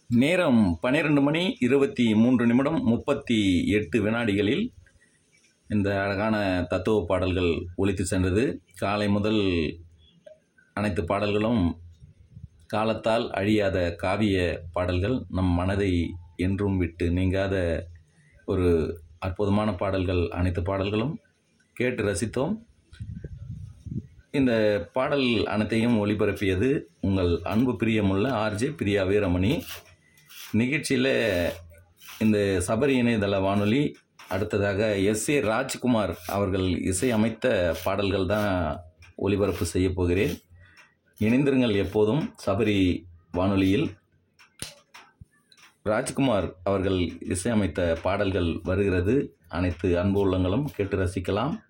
நேரம் பன்னிரெண்டு மணி இருபத்தி மூன்று நிமிடம் முப்பத்தி எட்டு வினாடிகளில் இந்த அழகான தத்துவ பாடல்கள் ஒலித்து சென்றது காலை முதல் அனைத்து பாடல்களும் காலத்தால் அழியாத காவிய பாடல்கள் நம் மனதை என்றும் விட்டு நீங்காத ஒரு அற்புதமான பாடல்கள் அனைத்து பாடல்களும் கேட்டு ரசித்தோம் இந்த பாடல் அனைத்தையும் ஒளிபரப்பியது உங்கள் அன்பு பிரியமுள்ள ஆர்ஜே பிரியா வீரமணி நிகழ்ச்சியில் இந்த சபரி இணையதள வானொலி அடுத்ததாக எஸ் ஏ ராஜ்குமார் அவர்கள் இசையமைத்த பாடல்கள் தான் ஒளிபரப்பு செய்ய போகிறேன் இணைந்திருங்கள் எப்போதும் சபரி வானொலியில் ராஜ்குமார் அவர்கள் இசையமைத்த பாடல்கள் வருகிறது அனைத்து அன்பு உள்ளங்களும் கேட்டு ரசிக்கலாம்